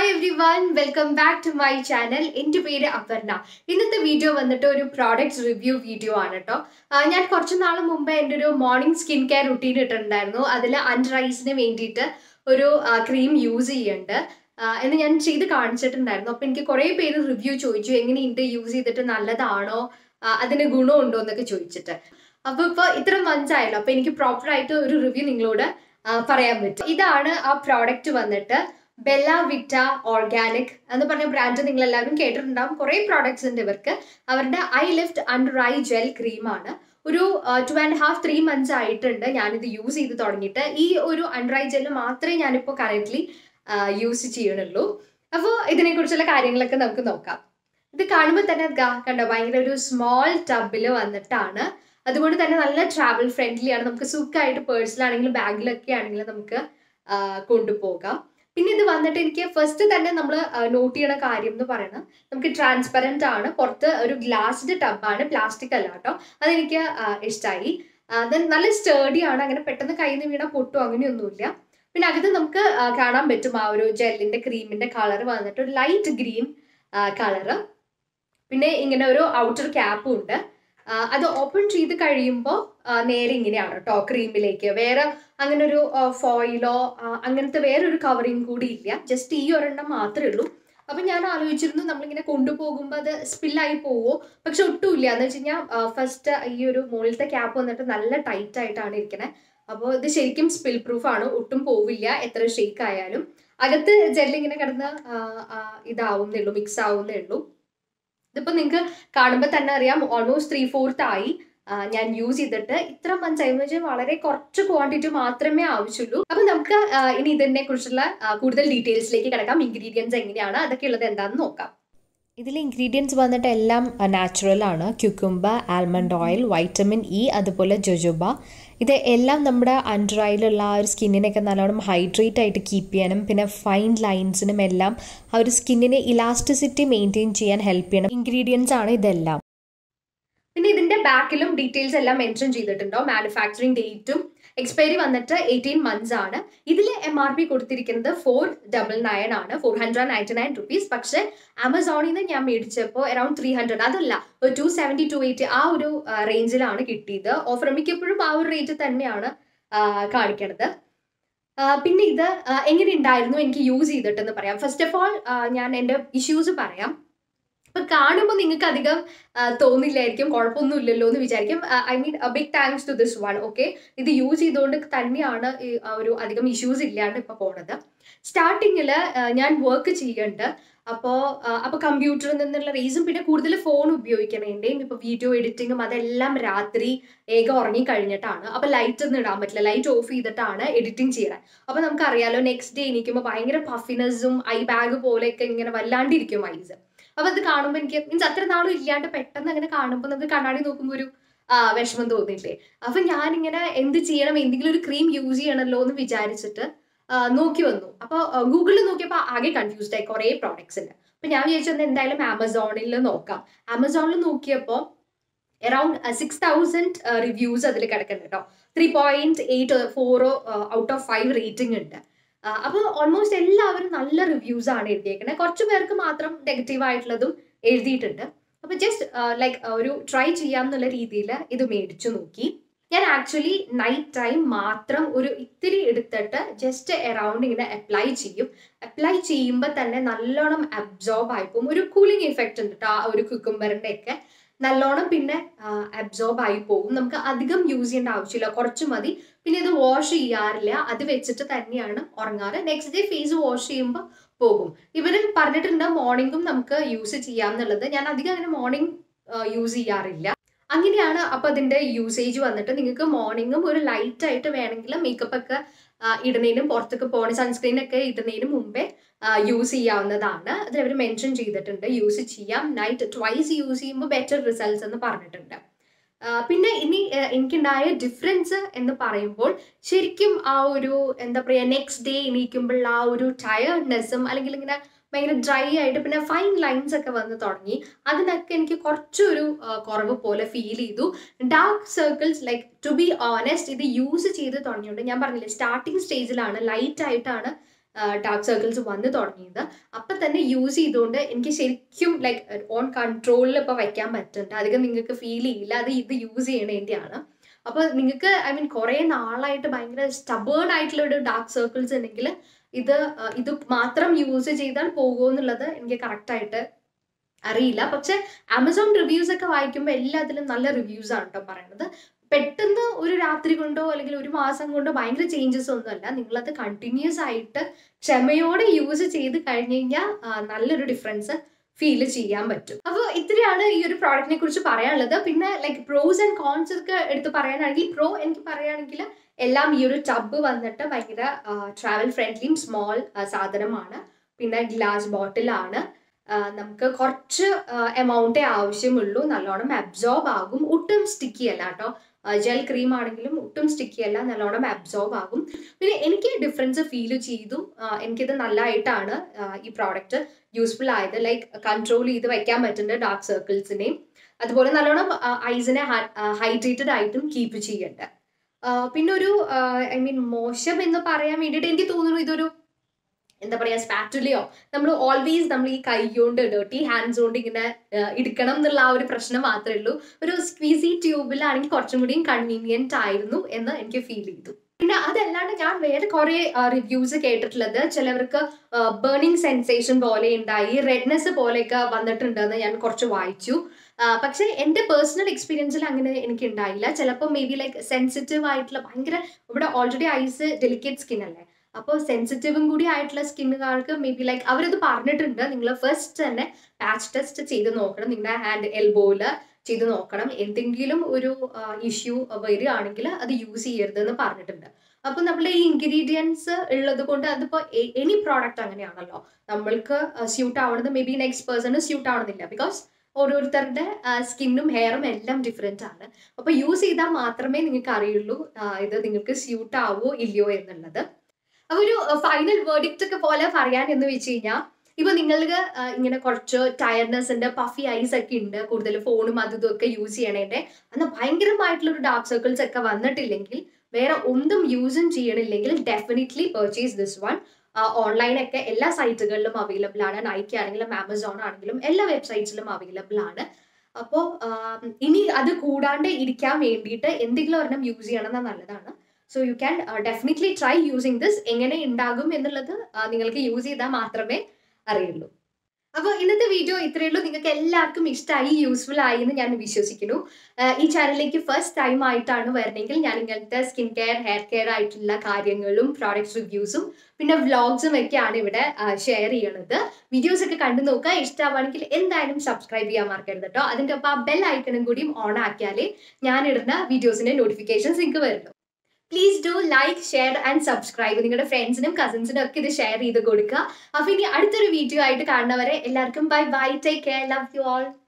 hi everyone welcome back to my channel എൻ്റെ പേര് അപർണ ഇന്നത്തെ വീഡിയോ വന്നിട്ട് ഒരു പ്രോഡക്റ്റ് റിവ്യൂ വീഡിയോ ആണ് കേട്ടോ ആ, ഞാൻ കുറച്ച് നാൾ മുമ്പ് എൻ്റെ ഒരു മോർണിംഗ് സ്കിൻ കെയർ റുട്ടീൻ ഇട്ടിട്ടുണ്ടായിരുന്നു അതിൽ അണ്ടർ ഐസിന് വേണ്ടിയിട്ട് ഒരു ക്രീം യൂസ് ചെയ്യുന്നുണ്ട് ആ, എന്ന് ഞാൻ ചെയ്ത് കാണിച്ചിട്ടുണ്ടായിരുന്നു അപ്പോൾ എനിക്ക് കുറേ പേര് റിവ്യൂ ചോദിച്ചു എങ്ങനെയുണ്ട് യൂസ് ചെയ്തിട്ട് നല്ലതാണോ ആ, അതിന് ഗുണമുണ്ടോ എന്നൊക്കെ ചോദിച്ചിട്ട് അപ്പോൾ ഇപ്പോൾ ഇത്ര മന്ത്സ് ആയല്ലോ അപ്പോൾ എനിക്ക് പ്രോപ്പറായിട്ട് ഒരു റിവ്യൂ നിങ്ങളോട് ആ, പറയാൻ പറ്റും ഇതാണ് ആ പ്രോഡക്റ്റ് വന്നിട്ട് ബെല്ല വിറ്റ ഓർഗാനിക് എന്ന് പറഞ്ഞ ബ്രാൻഡ് നിങ്ങൾ എല്ലാവരും കേട്ടിട്ടുണ്ടാവും കുറേ പ്രോഡക്ട്സ് ഉണ്ട് ഇവർക്ക് അവരുടെ eye lift under eye gel ക്രീമാണ് ഒരു two and half three months ആയിട്ടുണ്ട് ഞാനിത് യൂസ് ചെയ്ത് തുടങ്ങിയിട്ട് ഈ ഒരു അണ്ടർ ഐ ജെല്ല് മാത്രമേ ഞാനിപ്പോൾ കറൻ്റ്ലി യൂസ് ചെയ്യണുള്ളൂ അപ്പോൾ ഇതിനെക്കുറിച്ചുള്ള കാര്യങ്ങളൊക്കെ നമുക്ക് നോക്കാം ഇത് കാണുമ്പോൾ തന്നെ ഗാ കണ്ടോ ഭയങ്കര ഒരു സ്മോൾ ടബിൽ വന്നിട്ടാണ് അതുകൊണ്ട് തന്നെ നല്ല ട്രാവൽ ഫ്രണ്ട്ലി ആണ് നമുക്ക് സുഖമായിട്ട് പേഴ്സിലാണെങ്കിലും ബാഗിലൊക്കെ ആണെങ്കിലും നമുക്ക് ആ, കൊണ്ടുപോകാം പിന്നെ ഇത് വന്നിട്ട് എനിക്ക് ഫസ്റ്റ് തന്നെ നമ്മൾ നോട്ട് ചെയ്യണ കാര്യം എന്ന് പറയുന്നത് നമുക്ക് ട്രാൻസ്പെറൻ്റ് ആണ് പുറത്ത് ഒരു ഗ്ലാസ്ഡ് ടബാണ് പ്ലാസ്റ്റിക് അല്ല കേട്ടോ അതെനിക്ക് ഇഷ്ടമായി ദെൻ നല്ല സ്റ്റേഡി ആണ് അങ്ങനെ പെട്ടെന്ന് കയ്യിൽ നിന്ന് വീണാൽ പൊട്ടും അങ്ങനെയൊന്നുമില്ല പിന്നെ അകത്ത് നമുക്ക് ആ, കാണാൻ പറ്റും ആ ഒരു ജെല്ലിന്റെ ക്രീമിന്റെ കളർ വന്നിട്ട് ഒരു ലൈറ്റ് ഗ്രീൻ കളറ് പിന്നെ ഇങ്ങനെ ഒരു ഔട്ടർ ക്യാപ്പും ഉണ്ട് ആ, അത് ഓപ്പൺ ചെയ്ത് കഴിയുമ്പോൾ നേരെ ഇങ്ങനെയാണ് കേട്ടോ ക്രീമിലേക്ക് വേറെ അങ്ങനെ ഒരു ഫോയിലോ അങ്ങനത്തെ വേറൊരു കവറിങ് കൂടി ഇല്ല ജസ്റ്റ് ഈ ഒരെണ്ണം മാത്രമേ ഉള്ളൂ അപ്പം ഞാൻ ആലോചിച്ചിരുന്നു നമ്മളിങ്ങനെ കൊണ്ടുപോകുമ്പോൾ അത് സ്പില്ലായി പോവോ പക്ഷെ ഒട്ടുമില്ല എന്ന് വെച്ച് കഴിഞ്ഞാൽ ഫസ്റ്റ് ഈ ഒരു മുകളിലത്തെ ക്യാപ്പ് വന്നിട്ട് നല്ല ടൈറ്റ് ആയിട്ടാണ് ഇരിക്കണേ അപ്പോൾ ഇത് ശരിക്കും സ്പിൽ പ്രൂഫ് ആണ് ഒട്ടും പോവില്ല എത്ര ഷേക്ക് ആയാലും അകത്ത് ജെല്ലിങ്ങനെ കിടന്ന് ആ, ആ, ഇതാവുന്നേ ഉള്ളൂ മിക്സ് ആവുന്നേ ഉള്ളൂ ഇതിപ്പോൾ നിങ്ങൾക്ക് കാണുമ്പോൾ തന്നെ അറിയാം ഓൾമോസ്റ്റ് ത്രീ ഫോർത്ത് ആയി ആ, ഞാൻ യൂസ് ചെയ്തിട്ട് ഇത്ര മന്ത്സ് ആയി എന്ന് വെച്ചാൽ വളരെ കുറച്ച് ക്വാണ്ടിറ്റി മാത്രമേ ആവശ്യമുള്ളൂ അപ്പൊ നമുക്ക് ആ, ഇനി ഇതിനെ കുറിച്ചുള്ള ആ, കൂടുതൽ ഡീറ്റെയിൽസിലേക്ക് കിടക്കാം ഇൻഗ്രീഡിയൻസ് എങ്ങനെയാണ് അതൊക്കെ ഉള്ളത് എന്താണെന്ന് നോക്കാം ഇതിൽ ഇൻഗ്രീഡിയൻസ് വന്നിട്ട് എല്ലാം നാച്ചുറൽ ആണ് cucumber almond oil vitamin E അതുപോലെ ജൊജോബ ഇത് എല്ലാം നമ്മുടെ അണ്ടർ ഐയിലുള്ള ആ ഒരു സ്കിന്നിനൊക്കെ നല്ലോണം ഹൈഡ്രേറ്റ് ആയിട്ട് കീപ്പ് ചെയ്യാനും പിന്നെ ഫൈൻ ലൈൻസിനും എല്ലാം ആ ഒരു സ്കിന്നിനെ ഇലാസ്റ്റിസിറ്റി മെയിൻറ്റെയിൻ ചെയ്യാൻ ഹെൽപ്പ് ചെയ്യണം ഇൻഗ്രീഡിയൻസ് ആണ് ഇതെല്ലാം പിന്നെ ഇതിന്റെ ബാക്കിലും ഡീറ്റെയിൽസ് എല്ലാം മെൻഷൻ ചെയ്തിട്ടുണ്ടോ മാനുഫാക്ചറിങ് ഡേറ്റും എക്സ്പയറി വന്നിട്ട് എയ്റ്റീൻ മന്ത്സ് ആണ് ഇതിൽ എം ആർ പി കൊടുത്തിരിക്കുന്നത് ഫോർ ഡബിൾ നയൻ ആണ് four hundred ninety nine rupees പക്ഷേ ആമസോണിൽ നിന്ന് ഞാൻ മേടിച്ചപ്പോൾ അറൌണ്ട് ത്രീ ഹൺഡ്രഡ് അതല്ല ഒരു ടു സെവൻറ്റി ടു എയ്റ്റി ആ ഒരു റേഞ്ചിലാണ് കിട്ടിയത് ഓഫർ മിക്കപ്പോഴും ആ ഒരു റേറ്റ് തന്നെയാണ് ആ, കാണിക്കണത് ആ, പിന്നെ ഇത് ആ, എങ്ങനെ ഉണ്ടായിരുന്നു എനിക്ക് യൂസ് ചെയ്തിട്ടെന്ന് പറയാം ഫസ്റ്റ് ഓഫ് ഓൾ ഞാൻ എൻ്റെ ഇഷ്യൂസ് പറയാം ഇപ്പൊ കാണുമ്പോൾ നിങ്ങൾക്ക് അധികം ആ, തോന്നില്ലായിരിക്കും കുഴപ്പമൊന്നുമില്ലല്ലോ എന്ന് വിചാരിക്കും I mean big thanks to this one okay ഇത് യൂസ് ചെയ്തുകൊണ്ട് തന്നെയാണ് ഈ ആ ഒരു അധികം ഇഷ്യൂസ് ഇല്ലാണ്ട് ഇപ്പൊ പോണത് സ്റ്റാർട്ടിങ്ങിൽ ഞാൻ വർക്ക് ചെയ്യുന്നുണ്ട് അപ്പോൾ അപ്പോൾ കമ്പ്യൂട്ടറിൽ നിന്നുള്ള റീസും പിന്നെ കൂടുതൽ ഫോൺ ഉപയോഗിക്കണേൻ്റെയും ഇപ്പോൾ വീഡിയോ എഡിറ്റിങ്ങും അതെല്ലാം രാത്രി ഏകം ഉറങ്ങി കഴിഞ്ഞിട്ടാണ് അപ്പോൾ ലൈറ്റ് ഒന്നും ഇടാൻ പറ്റില്ല ലൈറ്റ് ഓഫ് ചെയ്തിട്ടാണ് എഡിറ്റിംഗ് ചെയ്യണത് അപ്പോൾ നമുക്കറിയാലോ നെക്സ്റ്റ് ഡേ എണീക്കുമ്പോൾ ഭയങ്കര പഫിനെസ്സും ഐ ബാഗ് പോലെയൊക്കെ ഇങ്ങനെ വല്ലാണ്ടിരിക്കും ഐസ് അപ്പൊ അത് കാണുമ്പോൾ എനിക്ക് മീൻസ് അത്ര നാളും ഇല്ലാണ്ട് പെട്ടെന്ന് അങ്ങനെ കാണുമ്പോൾ നമുക്ക് കണ്ണാടി നോക്കുമ്പോൾ ഒരു ആ, വിഷമം തോന്നിയില്ലേ അപ്പൊ ഞാനിങ്ങനെ എന്ത് ചെയ്യണം എന്തെങ്കിലും ഒരു ക്രീം യൂസ് ചെയ്യണമല്ലോ എന്ന് വിചാരിച്ചിട്ട് ആ, നോക്കി വന്നു അപ്പോൾ ഗൂഗിളിൽ നോക്കിയപ്പോൾ ആകെ കൺഫ്യൂസ്ഡ് ആയി കുറേ പ്രോഡക്ട്സ് ഉണ്ട് അപ്പൊ ഞാൻ വിചാരിച്ചത് എന്തായാലും ആമസോണിൽ നോക്കാം ആമസോണിൽ നോക്കിയപ്പോൾ അറൌണ്ട് സിക്സ് തൗസൻഡ് റിവ്യൂസ് അതിൽ കിടക്കുന്നുണ്ട് കേട്ടോ three point eight four out of five rating ഉണ്ട് അപ്പോൾ ഓൾമോസ്റ്റ് എല്ലാവരും നല്ല റിവ്യൂസ് ആണ് എഴുതിയേക്കുന്നത് കുറച്ച് പേർക്ക് മാത്രം നെഗറ്റീവ് ആയിട്ടുള്ളതും എഴുതിയിട്ടുണ്ട് അപ്പോൾ ജസ്റ്റ് ലൈക്ക് ഒരു ട്രൈ ചെയ്യാമെന്നുള്ള രീതിയിൽ ഇത് മേടിച്ചു നോക്കി ഞാൻ ആക്ച്വലി നൈറ്റ് ടൈം മാത്രം ഒരു ഇത്തിരി എടുത്തിട്ട് ജസ്റ്റ് അറൗണ്ട് ഇങ്ങനെ അപ്ലൈ ചെയ്യും അപ്ലൈ ചെയ്യുമ്പോൾ തന്നെ നല്ലോണം അബ്സോർബ് ആയിപ്പോവും ഒരു കൂളിംഗ് ഇഫക്റ്റ് ഉണ്ട് കേട്ടോ ആ ഒരു കുക്കുംബറിൻ്റെ ഒക്കെ നല്ലോണം പിന്നെ അബ്സോർബ് ആയി പോകും നമുക്ക് അധികം യൂസ് ചെയ്യേണ്ട ആവശ്യമില്ല കുറച്ച് മതി പിന്നെ ഇത് വാഷ് ചെയ്യാറില്ല അത് വെച്ചിട്ട് തന്നെയാണ് ഉറങ്ങാറ് നെക്സ്റ്റ് ഡേ ഫേസ് വാഷ് ചെയ്യുമ്പോൾ പോകും ഇവര് പറഞ്ഞിട്ടുണ്ട് മോർണിംഗും നമുക്ക് യൂസ് ചെയ്യാം എന്നുള്ളത് ഞാൻ അധികം അങ്ങനെ മോർണിംഗ് യൂസ് ചെയ്യാറില്ല അങ്ങനെയാണ് അപ്പൊ അതിന്റെ യൂസേജ് വന്നിട്ട് നിങ്ങൾക്ക് മോർണിംഗും ഒരു ലൈറ്റ് ആയിട്ട് വേണമെങ്കിൽ മേക്കപ്പ് ഒക്കെ ആ, ഇടുന്നതിനും പുറത്തൊക്കെ പോണ സൺസ്ക്രീൻ ഒക്കെ ഇടുന്നതിന് മുമ്പേ യൂസ് ചെയ്യാവുന്നതാണ് അതിൽ അവർ മെൻഷൻ ചെയ്തിട്ടുണ്ട് യൂസ് ചെയ്യാം നൈറ്റ് ട്വൈസ് യൂസ് ചെയ്യുമ്പോൾ ബെറ്റർ റിസൾട്ട്സ് എന്ന് പറഞ്ഞിട്ടുണ്ട് ആ, പിന്നെ ഇനി ആ, എനിക്കുണ്ടായ ഡിഫറൻസ് എന്ന് പറയുമ്പോൾ ശരിക്കും ആ ഒരു എന്താ പറയുക നെക്സ്റ്റ് ഡേ എണീക്കുമ്പോൾ ആ ഒരു ടയർഡ്നെസ്സും അല്ലെങ്കിൽ ഇങ്ങനെ ഭയങ്കര ഡ്രൈ ആയിട്ട് പിന്നെ ഫൈൻ ലൈൻസ് ഒക്കെ വന്ന് തുടങ്ങി അതിനൊക്കെ എനിക്ക് കുറച്ചൊരു ആ, കുറവ് പോലെ ഫീൽ ചെയ്തു dark circles like to be honest ഇത് യൂസ് ചെയ്ത് തുടങ്ങിയോണ്ട് ഞാൻ പറഞ്ഞില്ലേ സ്റ്റാർട്ടിങ് സ്റ്റേജിലാണ് ലൈറ്റ് ആയിട്ടാണ് ഡാർക്ക് സർക്കിൾസ് വന്നു തുടങ്ങിയത് അപ്പം തന്നെ യൂസ് ചെയ്തുകൊണ്ട് എനിക്ക് ശരിക്കും ലൈക്ക് ഓൺ കൺട്രോളിൽ ഇപ്പോൾ വയ്ക്കാൻ പറ്റുന്നുണ്ട് അധികം നിങ്ങൾക്ക് ഫീൽ ചെയ്യില്ല അത് ഇത് യൂസ് ചെയ്യണതിൻ്റെയാണ് അപ്പോൾ നിങ്ങൾക്ക് ഐ മീൻ കുറേ നാളായിട്ട് ഭയങ്കര സ്റ്റബേൺ ആയിട്ടുള്ള ഒരു ഡാർക്ക് സർക്കിൾസ് ഉണ്ടെങ്കിൽ ഇത് ഇത് മാത്രം യൂസ് ചെയ്താൽ പോകുമോ എന്നുള്ളത് എനിക്ക് കറക്റ്റായിട്ട് അറിയില്ല പക്ഷെ ആമസോൺ റിവ്യൂസ് ഒക്കെ വായിക്കുമ്പോൾ എല്ലാത്തിലും നല്ല റിവ്യൂസ് ആണ് കേട്ടോ പറയുന്നത് പെട്ടെന്ന് ഒരു രാത്രി കൊണ്ടോ അല്ലെങ്കിൽ ഒരു മാസം കൊണ്ടോ ഭയങ്കര ചേഞ്ചസ് ഒന്നുമല്ല നിങ്ങളത് കണ്ടിന്യൂസ് ആയിട്ട് ക്ഷമയോടെ യൂസ് ചെയ്ത് കഴിഞ്ഞ് കഴിഞ്ഞാൽ നല്ലൊരു ഡിഫറൻസ് ഫീൽ ചെയ്യാൻ പറ്റും അപ്പോൾ ഇത്രയാണ് ഈ ഒരു പ്രോഡക്റ്റിനെ കുറിച്ച് പറയാനുള്ളത് പിന്നെ ലൈക്ക് പ്രോസ് ആൻഡ് കോൺസ് ഒക്കെ എടുത്ത് പറയാനാണെങ്കിൽ പ്രോ എനിക്ക് പറയുകയാണെങ്കിൽ എല്ലാം ഈ ഒരു ടബ് വന്നിട്ട് ഭയങ്കര ട്രാവൽ ഫ്രണ്ട്ലിയും സ്മോൾ സാധനമാണ് പിന്നെ ഗ്ലാസ് ബോട്ടിലാണ് നമുക്ക് കുറച്ച് എമൗണ്ടേ ആവശ്യമുള്ളൂ നല്ലോണം അബ്സോർബ് ആകും ഒട്ടും സ്റ്റിക്കി അല്ല കേട്ടോ ജെൽ ക്രീം ആണെങ്കിലും ഒട്ടും സ്റ്റിക്കി അല്ല നല്ലോണം അബ്സോർബ് ആകും പിന്നെ എനിക്ക് ഡിഫറൻസ് ഫീൽ ചെയ്തു എനിക്കിത് നല്ലതായിട്ടാണ് ഈ പ്രോഡക്റ്റ് യൂസ്ഫുൾ ആയത് ലൈക്ക് കൺട്രോൾ ചെയ്ത് വെക്കാൻ പറ്റുന്നുണ്ട് ഡാർക്ക് സർക്കിൾസിനെയും അതുപോലെ നല്ലോണം ഐസിനെ ഹൈഡ്രേറ്റഡ് ആയിട്ടും കീപ്പ് ചെയ്യണ്ട പിന്നെ ഒരു ഐ മീൻ മോശം എന്ന് പറയാൻ വേണ്ടിയിട്ട് എനിക്ക് തോന്നുന്നു ഇതൊരു എന്താ പറയുക സ്പാറ്റുലയോ നമ്മൾ ഓൾവേസ് നമ്മൾ ഈ കൈ കൊണ്ട് ഡേർട്ടി ഹാൻഡ്സ് കൊണ്ട് ഇങ്ങനെ എടുക്കണം എന്നുള്ള ആ ഒരു പ്രശ്നം മാത്രമേ ഉള്ളൂ ഒരു സ്ക്വീസി ട്യൂബിലാണെങ്കിൽ കുറച്ചും കൂടിയും കൺവീനിയൻറ്റ് ആയിരുന്നു എന്ന് എനിക്ക് ഫീൽ ചെയ്തു പിന്നെ അതല്ലാണ്ട് ഞാൻ വേറെ കുറേ റിവ്യൂസ് കേട്ടിട്ടുള്ളത് ചിലവർക്ക് ബേണിംഗ് സെൻസേഷൻ പോലെ ഉണ്ടായി റെഡ്നെസ് പോലെയൊക്കെ വന്നിട്ടുണ്ടെന്ന് ഞാൻ കുറച്ച് വായിച്ചു പക്ഷേ എൻ്റെ പേഴ്സണൽ എക്സ്പീരിയൻസിൽ അങ്ങനെ എനിക്ക് ഉണ്ടായില്ല ചിലപ്പോൾ മേ ബി ലൈക്ക് സെൻസിറ്റീവ് ആയിട്ടുള്ള ഭയങ്കര ഇവിടെ ഓൾറെഡി ഐസ് ഡെലിക്കേറ്റ് സ്കിൻ അല്ലേ അപ്പോൾ സെൻസിറ്റീവും കൂടി ആയിട്ടുള്ള സ്കിന്നുകാർക്ക് മേ ബി ലൈക്ക് അവരത് പറഞ്ഞിട്ടുണ്ട് നിങ്ങൾ ഫസ്റ്റ് തന്നെ പാച്ച് ടെസ്റ്റ് ചെയ്ത് നോക്കണം നിങ്ങളുടെ ഹാൻഡ് എൽബോയിൽ ചെയ്ത് നോക്കണം എന്തെങ്കിലും ഒരു ഇഷ്യൂ വരികയാണെങ്കിൽ അത് യൂസ് ചെയ്യരുതെന്ന് പറഞ്ഞിട്ടുണ്ട് അപ്പോൾ നമ്മുടെ ഈ ഇൻഗ്രീഡിയൻസ് ഉള്ളത് കൊണ്ട് അതിപ്പോൾ എനി പ്രോഡക്റ്റ് അങ്ങനെയാണല്ലോ നമ്മൾക്ക് സ്യൂട്ട് ആവണത് മേ ബി നെക്സ്റ്റ് പേഴ്സണ് സ്യൂട്ട് ആവണമെന്നില്ല ബിക്കോസ് ഓരോരുത്തരുടെ സ്കിന്നും ഹെയറും എല്ലാം ഡിഫറെൻ്റ് ആണ് അപ്പോൾ യൂസ് ചെയ്താൽ മാത്രമേ നിങ്ങൾക്ക് അറിയുള്ളൂ ഇത് നിങ്ങൾക്ക് സ്യൂട്ട് ആവോ ഇല്ലയോ എന്നുള്ളത് അപ്പോൾ ഒരു ഫൈനൽ വേർഡിക്റ്റ് ഒക്കെ പോലെ പറയാൻ എന്ന് വെച്ച് കഴിഞ്ഞാൽ ഇപ്പൊ നിങ്ങൾക്ക് ഇങ്ങനെ കുറച്ച് ടയർനെസിന്റെ പഫി ഐസ് ഒക്കെ ഉണ്ട് കൂടുതൽ ഫോണും അതും ഇതൊക്കെ യൂസ് ചെയ്യണേന്റെ അന്ന് ഭയങ്കരമായിട്ടുള്ള ഒരു ഡാർക്ക് സർക്കിൾസ് ഒക്കെ വന്നിട്ടില്ലെങ്കിൽ വേറെ ഒന്നും യൂസും ചെയ്യണില്ലെങ്കിൽ ഡെഫിനറ്റ്ലി പർച്ചേസ് ദിസ് വൺ ഓൺലൈനൊക്കെ എല്ലാ സൈറ്റുകളിലും അവൈലബിൾ ആണ് നൈക്കി ആണെങ്കിലും ആമസോൺ ആണെങ്കിലും എല്ലാ വെബ്സൈറ്റ്സിലും അവൈലബിൾ ആണ് അപ്പോൾ ഇനി അത് കൂടാണ്ട് ഇരിക്കാൻ വേണ്ടിയിട്ട് എന്തെങ്കിലും ഒരെണ്ണം യൂസ് ചെയ്യണമെന്ന് നല്ലതാണ് so you can definitely try using this എങ്ങനെ ഉണ്ടാകും എന്നുള്ളത് നിങ്ങൾക്ക് യൂസ് ചെയ്താൽ മാത്രമേ അറിയുള്ളൂ അപ്പോൾ ഇന്നത്തെ വീഡിയോ ഇത്രയേ ഉള്ളൂ നിങ്ങൾക്ക് എല്ലാവർക്കും ഇഷ്ടമായി യൂസ്ഫുൾ ആയി എന്ന് ഞാൻ വിശ്വസിക്കുന്നു ഈ ചാനലിലേക്ക് ഫസ്റ്റ് ടൈം ആയിട്ടാണ് വരണമെങ്കിൽ ഞാൻ ഇങ്ങനത്തെ സ്കിൻ കെയർ ഹെയർ കെയർ ആയിട്ടുള്ള കാര്യങ്ങളും പ്രോഡക്റ്റ് റിവ്യൂസും പിന്നെ വ്ളോഗ്സും ഒക്കെയാണ് ഇവിടെ ഷെയർ ചെയ്യണത് വീഡിയോസ് ഒക്കെ കണ്ടു നോക്കുക ഇഷ്ടമാണെങ്കിൽ എന്തായാലും സബ്സ്ക്രൈബ് ചെയ്യാൻ മറക്കരുത് കേട്ടോ അതിൻ്റെ ഒപ്പം ആ ബെൽ ഐക്കണും കൂടിയും ഓൺ ആക്കിയാലേ ഞാനിടുന്ന വീഡിയോസിൻ്റെ നോട്ടിഫിക്കേഷൻസ് നിങ്ങൾക്ക് വരുള്ളൂ please do like share and subscribe നിങ്ങളുടെ ഫ്രണ്ട്സിനും കസിൻസിനും ഒക്കെ ഇത് ഷെയർ ചെയ്ത് കൊടുക്കുക അപ്പോൾ ഇനി അടുത്തൊരു വീഡിയോ ആയിട്ട് കാണുന്നവരെ എല്ലാവർക്കും bye bye take care love you all